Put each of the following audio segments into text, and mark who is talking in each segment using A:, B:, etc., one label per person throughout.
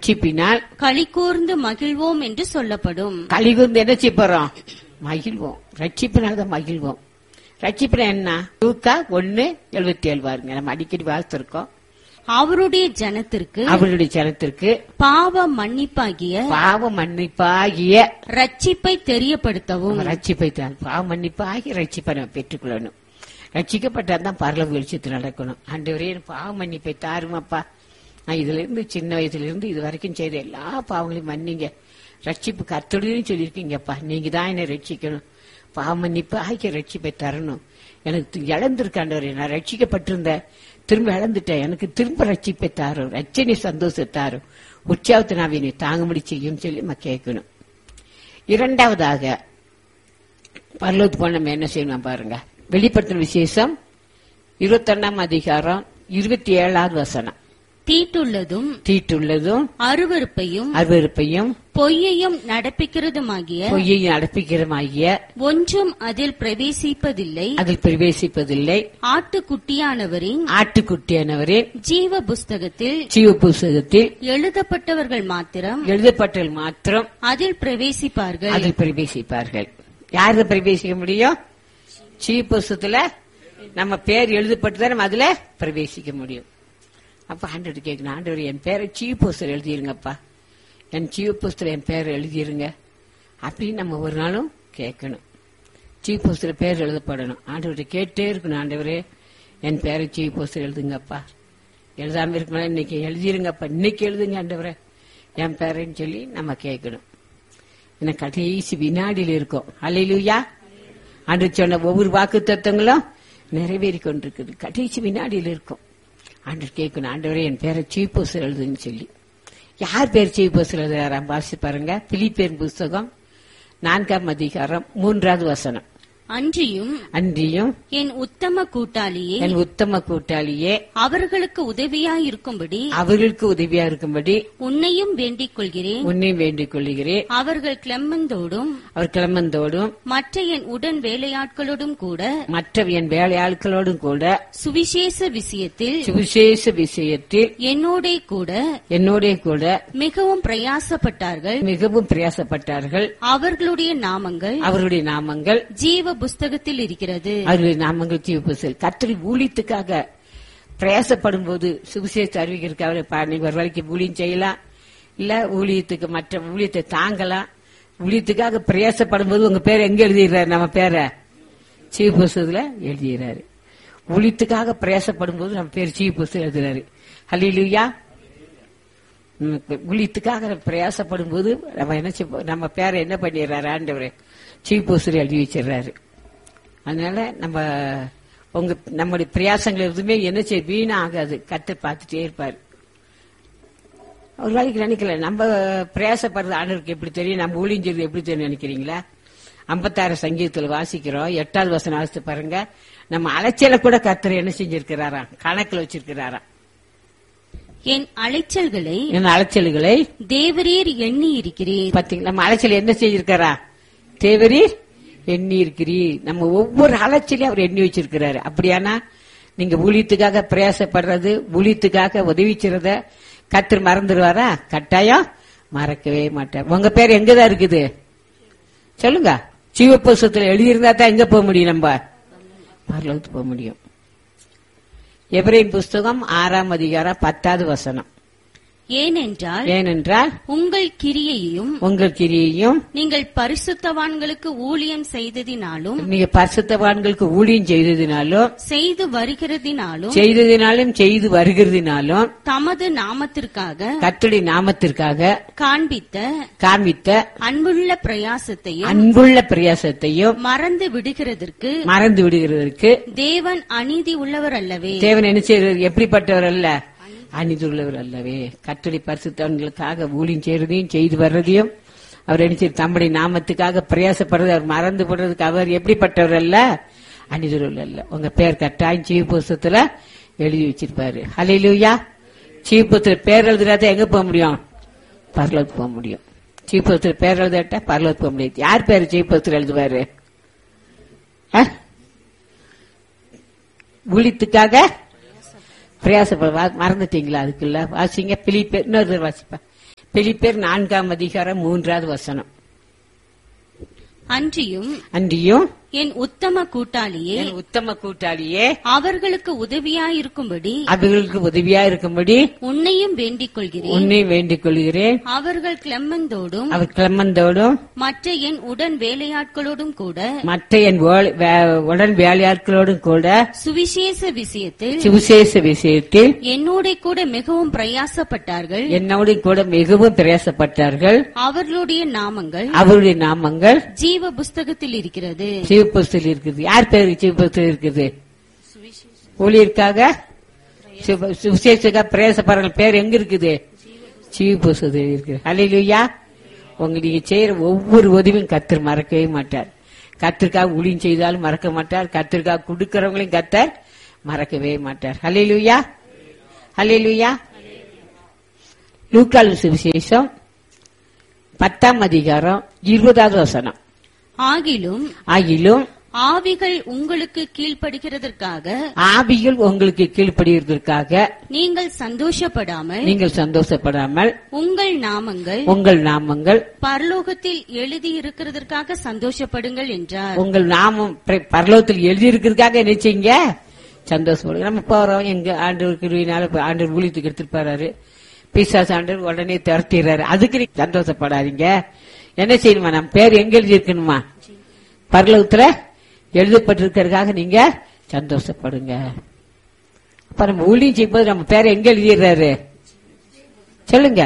A: ரட்சிப்பினால்
B: களிகூர்ந்து மகிழ்வோம் என்று சொல்லப்படும்
A: கலிகுந்து என்ன செய்ய போறோம் மகிழ்வோம் ரட்சிப்பினால தான் மகிழ்வோம் ரட்சிப்புனா என்ன தூக்கா ஒன்னு எழுபத்தி ஏழு பாருங்க நம்ம அடிக்கடி வாழ்த்திருக்கோம்
B: அவருடைய ஜனத்திற்கு
A: அவருடைய ஜனத்திற்கு
B: பாவ மன்னிப்பாகிய
A: பாவ மன்னிப்பாகிய
B: ரட்சிப்பை தெரியப்படுத்தவும்
A: ரட்சிப்பை தான் பாவ மன்னிப்பாகிய ரட்சிப்பை நம்ம பெற்றுக்கொள்ளணும் ரட்சிக்கப்பட்டாதான் பரலவு வெளிச்சத்தில் நடக்கணும் ஆண்டவரே எனக்கு பாவ மன்னிப்பை தாருமாப்பா நான் இதுல இருந்து சின்ன வயசுல இருந்து இது வரைக்கும் செய்த எல்லா பாவங்களையும் மன்னிங்க ரட்சிப்பு கத்துடுன்னு சொல்லியிருக்கீங்கப்பா நீங்க தான் என்னை ரட்சிக்கணும் பாவ மன்னிப்பு ஆகிய ரட்சிப்பை தரணும் எனக்கு இழந்திருக்காண்டவரே நான் ரட்சிக்கப்பட்டிருந்தேன் திரும்ப இழந்துட்டேன் எனக்கு திரும்ப ரட்சிப்பை தாரும் ரட்சணை சந்தோஷத்தை தாரும் உற்சாகத்தை நான் என்னை தாங்கும்படி செய்யும் சொல்லி நம்ம கேட்கணும் இரண்டாவதாக பரலோத்து போன நம்ம என்ன செய்யணும் பாருங்க வெளிப்படுத்தின விசேஷம் இருபத்தொன்னாம் அதிகாரம் இருபத்தி ஏழாவது வசனம்
B: தீட்டுள்ளதும்
A: தீட்டுள்ளதும்
B: அருவருப்பையும்
A: அருவருப்பையும்
B: பொய்யையும் நடப்பிக்கிறதுமாகிய
A: பொய்யையும் அடப்பிக்கிறமாகிய
B: ஒன்றும் அதில் பிரவேசிப்பதில்லை
A: அதில் பிரவேசிப்பதில்லை
B: ஆட்டுக்குட்டியானவரின்
A: ஆட்டுக்குட்டியானவரே
B: ஜீவ புஸ்தகத்தில்
A: ஜீவ புஸ்தகத்தில்
B: எழுதப்பட்டவர்கள் மாத்திரம்
A: எழுதப்பட்டல் மாத்திரம்
B: அதில் பிரவேசிப்பார்கள்
A: அதில் பிரவேசிப்பார்கள் யாரு பிரவேசிக்க முடியும் ஜீவ புஸ்தகத்துல நம்ம பேர் எழுதப்பட்டுதான் நம்ம அதுல பிரவேசிக்க முடியும் அப்ப ஆண்டவர் கேட்கணும் ஆண்டவர் என் பேரை சீவ புஸ்தகம் எழுதிருங்கப்பா என் சீவ புஸ்தகம் என் பேரை எழுதிருங்க அப்படின்னு நம்ம ஒரு நாளும் கேட்கணும் சீவ புஸ்தகம் பேர் எழுதப்படணும் ஆண்டவர்கிட்ட கேட்டே இருக்கணும் ஆண்டவரே என் பேரை சீவ புஸ்தகம் எழுதுங்கப்பா எழுதாம இருக்கணும் இன்னைக்கு எழுதிருங்கப்பா இன்னைக்கு எழுதுங்க ஆண்டவரே என் பேரைன்னு சொல்லி நம்ம கேட்கணும் என்ன கடைசி வினாடியில் இருக்கும் அலையிலுயா அன்று சொன்ன ஒவ்வொரு வாக்கு தத்துவங்களும் நிறைவேறி கொண்டிருக்குது கடைசி வினாடியில் இருக்கும் ஆண்டவர் கேட்கணும் ஆண்டவரே என் பேரை சீப்போசர் எழுதுன்னு சொல்லி யார் பேர் சீப்போசர் எழுதுறாராம் வாசி பாருங்க பிலிப்பேர் புஸ்தகம் நான்காம் அதிகாரம் மூன்றாவது வசனம்
B: அன்றியும்
A: அன்றியும்
B: என் உத்தம கூட்டாளியே
A: என் உத்தம கூட்டாளியே
B: அவர்களுக்கு உதவியாயிருக்கும்படி
A: அவர்களுக்கு உதவியா இருக்கும்படி
B: உன்னையும் வேண்டிக் கொள்கிறேன்
A: உன்னை வேண்டிக் கொள்கிறேன்
B: அவர்கள் கிளம்பந்தோடும்
A: அவர் கிளம்பந்தோடும்
B: மற்ற என் உடன் வேலையாட்களோடும் கூட
A: மற்ற என் வேலையாட்களோடும் கூட
B: சுவிசேஷ விஷயத்தில்
A: சுவிசேஷ விஷயத்தில்
B: என்னோடே கூட
A: என்னோட கூட
B: மிகவும் பிரயாசப்பட்டார்கள்
A: மிகவும் பிரயாசப்பட்டார்கள்
B: அவர்களுடைய நாமங்கள்
A: அவருடைய நாமங்கள்
B: ஜீவ புஸ்தகத்தில் இருக்கிறது
A: அவருடைய நாமங்கள் தீவுபுசல் கத்திரி ஊழியத்துக்காக பிரயாசப்படும் போது சுவிசேஷ அறிவிக்கிறதுக்காக நீங்க ஒரு வேலைக்கு ஊழியம் செய்யலாம் இல்ல ஊழியத்துக்கு மற்ற ஊழியத்தை தாங்கலாம் ஊழியத்துக்காக பிரயாசப்படும் போது உங்க பேர் எங்க எழுதிடுறாரு நம்ம பேரை சீவ புஸ்தகத்துல எழுதிடுறாரு ஊழியத்துக்காக பிரயாசப்படும் போது நம்ம பேர் சீவ புஸ்தகம் எழுதுறாரு ஹலிலுயா ஊழியத்துக்காக பிரயாசப்படும் போது நம்ம என்ன செய்ய நம்ம பேரை என்ன பண்ணிடுறாரு ஆண்டவரே சீவ் புஸ்தகம் எழுதி வச்சிடுறாரு அதனால நம்ம உங்க நம்முடைய பிரயாசங்கள் எதுவுமே என்ன செய்ய வீணா ஆகாது கத்து பார்த்துட்டே இருப்பாரு ஒரு நாளைக்கு நினைக்கல நம்ம பிரயாசப்படுறது ஆண்டவருக்கு எப்படி தெரியும் நம்ம ஊழிஞ்சது எப்படி தெரியும் நினைக்கிறீங்களா ஐம்பத்தாறு சங்கீதத்துல வாசிக்கிறோம் எட்டாவது வசனம் வாசித்து பாருங்க நம்ம அலைச்சல கூட கத்தர் என்ன செஞ்சிருக்கிறாராம் கணக்குல வச்சிருக்கிறாராம்
B: என் அலைச்சல்களை
A: என்ன அலைச்சல்களை
B: தேவரீர் எண்ணி இருக்கிறீர்
A: பாத்தீங்களா நம்ம அலைச்சல் என்ன செஞ்சிருக்காரா தேவரி எண்ணி இருக்கிறீ நம்ம ஒவ்வொரு அலைச்சலையும் அவர் எண்ணி வச்சிருக்கிறாரு அப்படியானா நீங்க ஊழியத்துக்காக பிரயாசப்படுறது ஊழியத்துக்காக உதவி செய்றத கத்தர் மறந்துடுவாரா கட்டாயம் மறக்கவே மாட்டார் உங்க பேர் எங்கதான் இருக்குது சொல்லுங்க சிவப்புஸ்தத்துல எழுதியிருந்தா தான் எங்க போக முடியும் நம்ம பரலோகத்துக்கு போக முடியும் எபிரேன் புஸ்தகம் ஆறாம் அதிகாரம் பத்தாவது வசனம்
B: ஏனென்றால்
A: ஏனென்றால்
B: உங்கள் கிரியையும்
A: உங்கள் கிரியையும்
B: நீங்கள் பரிசுத்தவான்களுக்கு ஊழியம் செய்ததினாலும்
A: நீங்க பரிசுத்தவான்களுக்கு ஊழியம் செய்ததினாலும்
B: செய்து வருகிறதினாலும்
A: செய்ததினாலும் செய்து வருகிறதினாலும்
B: தமது நாமத்திற்காக
A: கர்த்தருடைய நாமத்திற்காக
B: காண்பித்த
A: காண்பித்த
B: அன்புள்ள பிரயாசத்தையும்
A: அன்புள்ள பிரயாசத்தையும்
B: மறந்து விடுகிறதற்கு
A: மறந்து விடுகிறதற்கு
B: தேவன் அநீதி உள்ளவர் அல்லவே
A: தேவன் என்ன செய்யறது எப்படிப்பட்டவர் அல்ல அநீதியுள்ளவர் அல்லவே கர்த்தருடைய பரிசுத்தவன்களுக்காக ஊழியம் செய்யறதையும் செய்து வர்றதையும் அவர் என்ன செய்ய தம்முடைய நாமத்துக்காக பிரயாசப்படுறது அவர் மறந்து போடுறதுக்கு அவர் எப்படிப்பட்டவர் அல்ல அநீதியுள்ள அல்ல உங்க பேர் கட்டாயம் சீவ புஸ்தத்துல எழுதி வச்சிருப்பாரு ஹalleluya சீவ புஸ்தத்துல பேர் எழுதுறாத எங்க போக முடியும் பரலோகத்துக்கு போக முடியும் சீவ புஸ்தத்துல பேர் எழுதாட்டா பரலோகத்துக்கு போக முடியாது யார் பேர் சீவ புஸ்தத்துல எழுதுவாரு ஆ? ஊழியத்துக்காக பிரயாசப்பட வா- மறந்துட்டீங்களா அதுக்குள்ள வாசிங்க பிலிப்பேர் இன்னொரு தடவை வாசிப்பா பிலிப்பேர் நான்காம் அதிகாரம் மூன்றாவது வசனம்
B: அன்றியும்
A: அன்றியும்
B: என் உத்தம கூட்டாளியே
A: என் உத்தம கூட்டாளியே
B: அவர்களுக்கு உதவியாயிருக்கும்படி
A: அவர்களுக்கு உதவியா இருக்கும்படி
B: உன்னையும் வேண்டிக் கொள்கிறேன்
A: உன்னை வேண்டிக் கொள்கிறேன்
B: அவர்கள் கிளம்மந்தோடும்
A: அவர் கிளம்பந்தோடும்
B: மற்ற என் உடன் வேலையாட்களோடும் கூட
A: மற்ற என் வேலை- வே- உடன் வேலையாட்களோடும் கூட
B: சுவிசேஷ விஷயத்தில்
A: சுவிசேஷ விஷயத்தில்
B: என்னோட கூட மிகவும் பிரயாசப்பட்டார்கள்
A: என்னோடு கூட மிகவும் பிரயாசப்பட்டார்கள்
B: அவர்களுடைய நாமங்கள்
A: அவருடைய நாமங்கள்
B: ஜீவ புஸ்தகத்தில் இருக்கிறது
A: சிவபுஸ்தில் இருக்குது யார் பேரு சிவபுஸ்தில் இருக்குது ஊழியருக்காக சிவ- சுவிசேஷக்காக பிரயாசப்படுற பேர் எங்க இருக்குது சிவபுஸ்தத்தில் இருக்குது அலையிலுயா உங்க நீங்க செய்யற ஒவ்வொரு உதவியும் கத்தர் மறக்கவே மாட்டார் கத்திற்காக ஊழியம் செய்தாலும் மறக்க மாட்டார் கத்திற்காக கொடுக்கறவங்களையும் கத்தர் மறக்கவே மாட்டார் அலையிலுயா அலையிலுயா லூக்காலு சுவிசேஷம் பத்தாம் அதிகாரம் இருபதாவது வசனம்
B: ஆகிலும்
A: ஆகிலும்
B: ஆவிகள் உங்களுக்கு கீழ்ப்படுகிறதற்காக
A: ஆவிகள் உங்களுக்கு கீழ்ப்படிவதற்காக
B: நீங்கள் சந்தோஷப்படாமல்
A: நீங்கள் சந்தோஷப்படாமல்
B: உங்கள் நாமங்கள்
A: உங்கள் நாமங்கள்
B: பரலோகத்தில் எழுதி இருக்கிறதற்காக சந்தோஷப்படுங்கள் என்றார்
A: உங்கள் நாமம் பிர- பரலோகத்தில் எழுதியிருக்கிறதுக்காக என்ன செய்யுங்க சந்தோஷப்படுங்க நம்ம போறோம் எங்க ஆண்டவர் கிருவினால இப்ப ஆண்டவர் ஊழியத்துக்கு எடுத்துட்டு போறாரு பிசாஸ் ஆண்டவர் உடனே துரத்திடுறாரு அதுக்கு நீங்க சந்தோஷப்படாதீங்க என்ன செய்யணுமா நம்ம பேர் எங்க எழுதியிருக்கணுமா பரலோகத்துல எழுதப்பட்டிருக்கிறதுக்காக நீங்க சந்தோஷப்படுங்க அப்ப நம்ம ஊழியம் செய்யும்போது நம்ம பேரை எங்க எழுதிடுறாரு சொல்லுங்க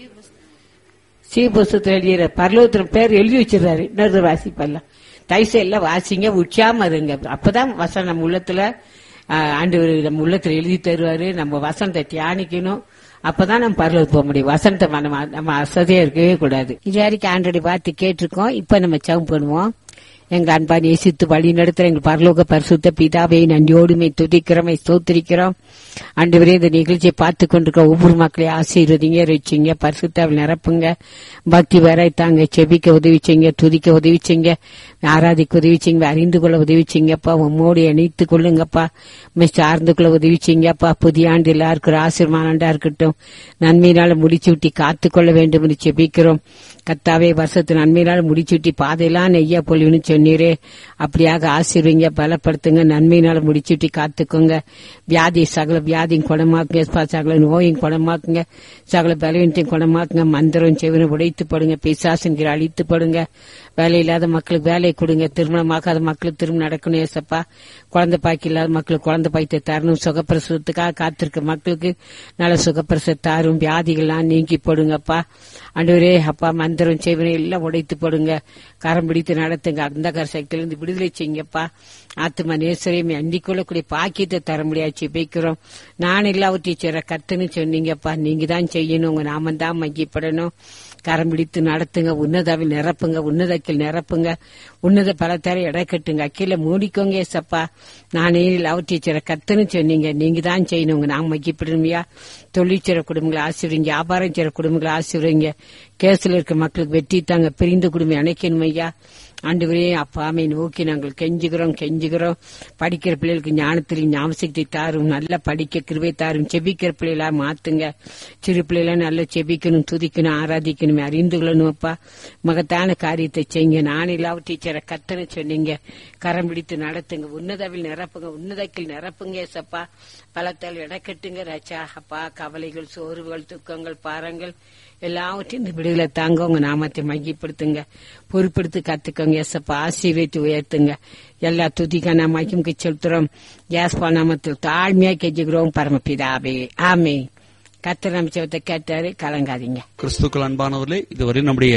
A: சீபுஸ்தத்தில் எழுதிற பரலோகத்தில் பேர் எழுதி வச்சிருக்காரு இன்னொரு வாசிப்பெல்லாம் தயசு எல்லாம் வாசிங்க உச்சாம இருங்க அப்பதான் வசனம் நம்ம உள்ளத்துல ஆஹ், ஆண்டவர் நம்ம உள்ளத்துல எழுதி தருவாரு நம்ம வசனத்தை தியானிக்கணும் அப்பதான் நம்ம பரலோகம் போக முடியும் வசனத்தை நம்ம நம்ம அசதியா இருக்கவே கூடாது இது வரைக்கும் ஆண்டோட பார்த்து கேட்டிருக்கோம் இப்ப நம்ம சவம் பண்ணுவோம் எங்க அன்பா நேசித்து வழி நடத்துற எங்கள் பரலோக பரிசுத்த பிதாவை நன்றியோடுமை துதிக்கிறோமை ஸ்தோத்திரிக்கிறோம் ஆண்டவரே இந்த நிகழ்ச்சியை பார்த்து கொண்டிருக்க ஒவ்வொரு மக்களையும் ஆசீர்வதிங்க ரசிங்க பரிசுத்தாவில் நிரப்புங்க பக்தி வரைத்தாங்க செபிக்க உதவிச்சிங்க துதிக்க உதவிச்சிங்க ஆராதிக்க உதவிச்சிங்க அறிந்து கொள்ள உதவிச்சிங்கப்பா உம்மோடு இணைத்து கொள்ளுங்கப்பா உம்மை சார்ந்து கொள்ள உதவிச்சிங்கப்பா புதிய ஆண்டு எல்லாருக்கும் ஒரு ஆசீர்வாத ஆண்டா இருக்கட்டும் நன்மையினால முடிச்சு விட்டு காத்து கொள்ள வேண்டும் என்று செபிக்கிறோம் கத்தாவே வருஷத்து நன்மையினால முடிச்சு விட்டு பாதையெல்லாம் நெய்யா பொழிவுன்னு சொன்னீரே அப்படியாக ஆசீர்வீங்க பலப்படுத்துங்க நன்மையினால முடிச்சு விட்டு காத்துக்கோங்க வியாதி சகல வியாதியும் குணமாக்குங்க ஸ்பா, சகல நோயும் குணமாக்குங்க சகல பலவீனத்தையும் குணமாக்குங்க மந்திரம் செவினை உடைத்து படுங்க பிசாசுங்கிற அழித்து படுங்க வேலை இல்லாத மக்களுக்கு வேலை கொடுங்க திருமணமாக்காத மக்களுக்கு திருமணம் நடக்கணும் ஏசப்பா குழந்தை பாக்கி இல்லாத மக்களுக்கு குழந்தை பாய்த்தை தரணும் சுகப்பிரசவத்துக்காக காத்திருக்க மக்களுக்கு நல்ல சுகப்பிரசவ தாரும் வியாதிகள்லாம் நீங்கி போடுங்கப்பா ஆண்டவரே அப்பா மந்திரம் செய்வனை எல்லாம் உடைத்து போடுங்க கரம் பிடித்து நடத்துங்க அந்தகார சக்தியிலிருந்து விடுதலை செய்யுங்கப்பா ஆத்மா நேசரையும் அண்டிக் கொள்ளக்கூடிய பாக்கியத்தை தர முடியாது பேக்கிறோம் நான் எல்லாவற்றையும் செய்ற கத்துன்னு சொன்னீங்கப்பா நீங்க தான் செய்யணும் உங்க நாமம் தான் மகிப்படணும் கரம் பிடித்து நடத்துங்க உன்னதாவில் நிரப்புங்க உன்னதக்கில் நிரப்புங்க உன்னத பலத்தார எடை கட்டுங்க அக்கீழ மூடிக்கோங்க ஏசப்பா நானே அவற்றை சிற கத்துன்னு சொன்னீங்க நீங்க தான் செய்யணும் உங்க நாம் மகிப்பிடுமையா தொழிற்சிற குடும்பங்களை ஆசிரியங்க வியாபாரம் செய்ற குடும்பங்களை ஆசிரியங்க கேஸ்ல இருக்க மக்களுக்கு வெற்றி தாங்க பிரிந்து குடும்பம் அணைக்கணும் ஐயா ஆண்டவரே அப்பாமை நோக்கி நாங்கள் கெஞ்சுகிறோம் கெஞ்சுகிறோம் படிக்கிற பிள்ளைகளுக்கு ஞானத்தில் ஞாபகத்தை தாரும் நல்லா படிக்க கிருபை தாரும் செபிக்கிற பிள்ளைகளா மாத்துங்க சிறு பிள்ளைகளா நல்லா செபிக்கணும் துதிக்கணும் ஆராதிக்கணும் அறிந்து கொள்ளணும் அப்பா மகத்தான காரியத்தை செய்யுங்க நான் இல்லாவ டீச்சரை கத்தனை சொன்னீங்க கரம் பிடித்து நடத்துங்க உன்னதவில் நிரப்புங்க உன்னதக்கில் நிரப்புங்க ஏசப்பா பலத்தால் இடக்கட்டுங்க ராச்சா அப்பா கவலைகள் சோர்வுகள் துக்கங்கள் பாரங்கள் எல்லாவற்றையும் இந்த விடுதலை தாங்க உங்க நாமத்தை மையப்படுத்துங்க பொறுப்படுத்தி கத்துக்கோங்க எசப்பா ஆசீர்வதித்து உயர்த்துங்க எல்லா துதிக்கான மையமுக்கு செலுத்துறோம் யாஸ்பா நாமத்தில் தாழ்மையா கெஞ்சுகிறோம் பரமபிதாவே ஆமே கத்திர அமைச்சவத்தை கேட்டாரு கலங்காதீங்க
C: கிறிஸ்துக்கள் அன்பானவர்களே இதுவரை நம்முடைய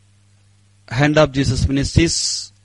C: hand of Jesus ministries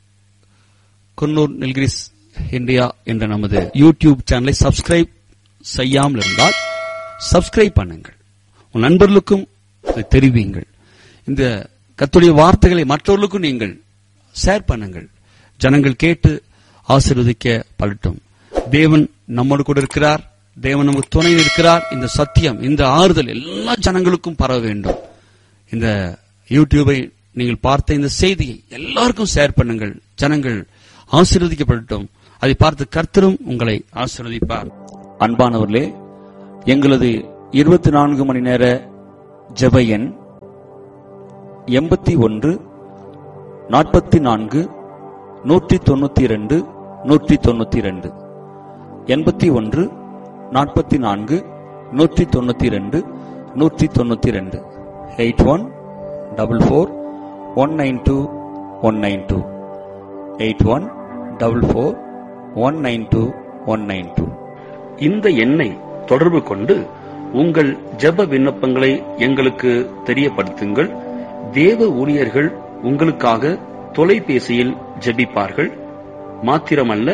C: Coonoor Nilgiris India என்ற நமது யூடியூப் சேனலை சப்ஸ்கிரைப் செய்யாமல் இருந்தால் சப்ஸ்கிரைப் பண்ணுங்கள் உன் நண்பர்களுக்கும் அதை தெரிவியுங்கள் இந்த கத்துடைய வார்த்தைகளை மற்றவர்களுக்கும் நீங்கள் ஷேர் பண்ணுங்கள் ஜனங்கள் கேட்டு ஆசீர்வதிக்க படட்டும் தேவன் நம்மோடு கூட இருக்கிறார் தேவன் நமக்கு துணை இருக்கிறார் இந்த சத்தியம் இந்த ஆறுதல் எல்லா ஜனங்களுக்கும் பரவ வேண்டும் இந்த யூடியூபை நீங்கள் பார்த்த இந்த செய்தியை எல்லாருக்கும் ஷேர் பண்ணுங்கள் ஜனங்கள் ஆசீர்வதிக்கப்படட்டும் அதை பார்த்து கர்த்தரும் உங்களை ஆசீர்வதிப்பார் அன்பானவர்களே எங்களது இருபத்தி நான்கு மணி நேர ஜெப எண் எண்பத்தி ஒன்று நாற்பத்தி நான்கு நூற்றி தொண்ணூத்தி ரெண்டு நூற்றி தொண்ணூத்தி ரெண்டு எண்பத்தி ஒன்று நாற்பத்தி நான்கு நூற்றி தொண்ணூத்தி ரெண்டு நூற்றி தொண்ணூத்தி ரெண்டு eight one double four one nine two one nine two eight one double four one nine two one nine two
D: இந்த எண்ணை தொடர்பு கொண்டு உங்கள் ஜெப விண்ணப்பங்களை எங்களுக்கு தெரியப்படுத்துங்கள் தேவ ஊழியர்கள் உங்களுக்காக தொலைபேசியில் ஜெபிப்பார்கள் மாத்திரமல்ல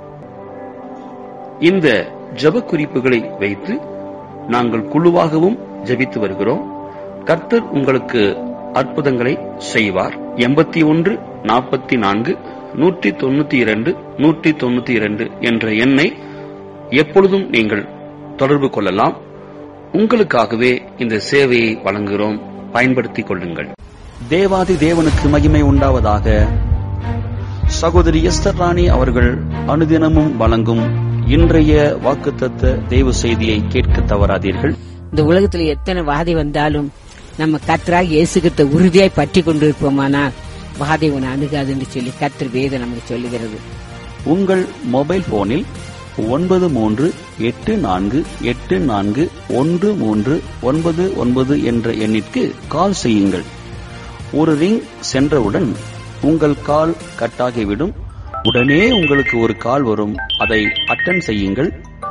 D: இந்த ஜெப குறிப்புகளை வைத்து நாங்கள் குழுவாகவும் ஜெபித்து வருகிறோம் கர்த்தர் உங்களுக்கு அற்புதங்களை செய்வார் எண்பத்தி ஒன்று நாற்பத்தி நான்கு நூற்றி தொண்ணூத்தி இரண்டு நூற்றி தொண்ணூத்தி இரண்டு என்ற எண்ணை எப்பொழுதும் நீங்கள் தொடர்பு கொள்ளலாம் உங்களுக்காகவே இந்த சேவையை வழங்குகிறோம் பயன்படுத்திக் கொள்ளுங்கள்
C: தேவாதி தேவனுக்கு மகிமை உண்டாவதாக சகோதரி எஸ்தர் ராணி அவர்கள் அனுதினமும் வழங்கும் இன்றைய வாக்குத்தத்த தேவ செய்தியை கேட்க தவறாதீர்கள்
A: இந்த உலகத்துல எத்தனை வாதை வந்தாலும் நம்ம கத்தராக இயேசுகிட்ட உறுதியாய் பற்றி கொண்டிருப்போமானால் வாதை உன்னை அணுகாதுன்னு சொல்லி கத்தர் வேதம் நமக்கு சொல்லுகிறது
C: உங்கள் மொபைல் போனில் ஒன்பது மூன்று எட்டு நான்கு எட்டு நான்கு ஒன்று மூன்று ஒன்பது ஒன்பது என்ற எண்ணிற்கு கால் செய்யுங்கள் ஒரு ரிங் சென்றவுடன் உங்கள் கால் கட்டாகிவிடும் உடனே உங்களுக்கு ஒரு கால் வரும் அதை அட்டன் செய்யுங்கள்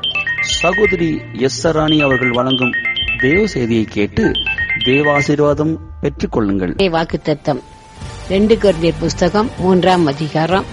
C: சகோதரி எஸ் ராணி அவர்கள் வழங்கும் தேவ செய்தியை கேட்டு தேவாசீர்வாதம் பெற்றுக் கொள்ளுங்கள்
A: வாக்கு தத்தம் ரெண்டு குழந்தைய புஸ்தகம் மூன்றாம் அதிகாரம்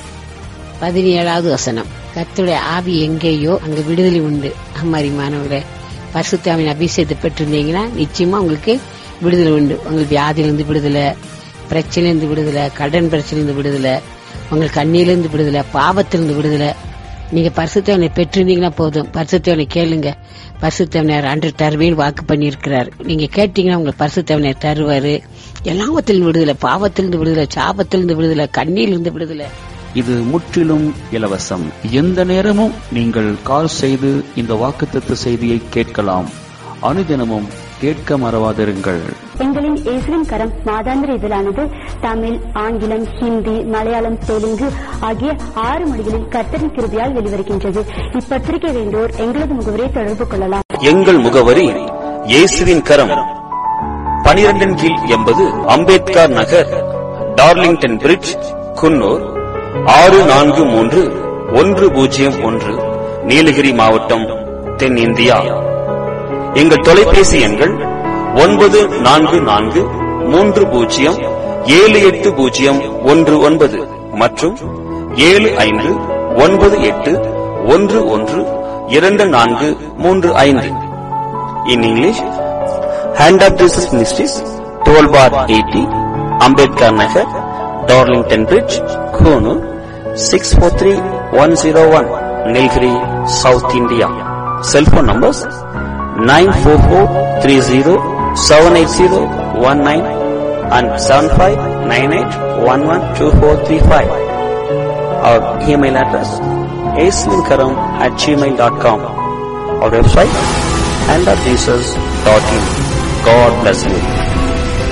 A: பதினேழாவது வசனம் கர்த்தருடைய ஆவி எங்கேயோ அங்க விடுதலை உண்டு அம்மாரி மாணவர்களே பரிசுத்தாவின் அபிஷேகத்தை பெற்றிருந்தீங்கன்னா நிச்சயமா உங்களுக்கு விடுதலை உண்டு உங்களுக்கு வியாதியிலிருந்து விடுதலை பிரச்சனையிலிருந்து விடுதலை கடன் பிரச்சனையிலிருந்து விடுதலை உங்களுக்கு கண்ணியிலிருந்து விடுதலை பாவத்திலிருந்து விடுதலை நீங்க பரிசுத்தவனை பெற்றிருந்தீங்கன்னா போதும் பரிசுத்தவனை கேளுங்க பரிசுத்தவனர் அன்று தருவேன் வாக்கு பண்ணியிருக்கிறார் நீங்க கேட்டீங்கன்னா உங்களுக்கு பரிசுத்தவனர் தருவாரு எல்லாவத்திலிருந்து விடுதலை பாவத்திலிருந்து விடுதலை சாபத்திலிருந்து விடுதலை கண்ணியிலிருந்து விடுதலை
C: இது முற்றிலும் இலவசம் எந்த நேரமும் நீங்கள் கால் செய்து இந்த வாக்குத்தத்த செய்தியை கேட்கலாம் அனுதினமும் கேட்க மறவாதிருங்கள்
E: எங்களின் இயேசுவின் கரம் மாதாந்திர இதழானது தமிழ் ஆங்கிலம் ஹிந்தி மலையாளம் தெலுங்கு ஆகிய ஆறு மொழிகளில் கர்த்தரின் கிருபியால் வெளிவருகின்றது இப்பத்திரிகை வேண்டோர் எங்களது முகவரை தொடர்பு கொள்ளலாம்
D: எங்கள் முகவரி இயேசுவின் கரம் பனிரெண்டின் கீழ் எண்பது அம்பேத்கர் நகர் டார்லிங்டன் பிரிட்ஜ் குன்னூர் ஆறு நான்கு மூன்று ஒன்று பூஜ்ஜியம் ஒன்று நீலகிரி மாவட்டம் தென்னிந்தியா எங்கள் தொலைபேசி எண்கள் ஒன்பது நான்கு நான்கு மூன்று பூஜ்ஜியம் ஏழு எட்டு பூஜ்ஜியம் ஒன்று ஒன்பது மற்றும் ஏழு ஐந்து ஒன்பது எட்டு ஒன்று ஒன்று இரண்டு நான்கு மூன்று ஐந்து in English hand of Jesus ministries twelve bar eighty Ambedkar Nagar Darlington bridge Coonoor six four three one zero one Nilgiri south India cellphone numbers nine four four three zero seven eight zero one nine and seven five nine eight one one two four three five our email address ஏஸ்லின்கரம் at Gmail dot com our website and of Jesus.in. God bless you.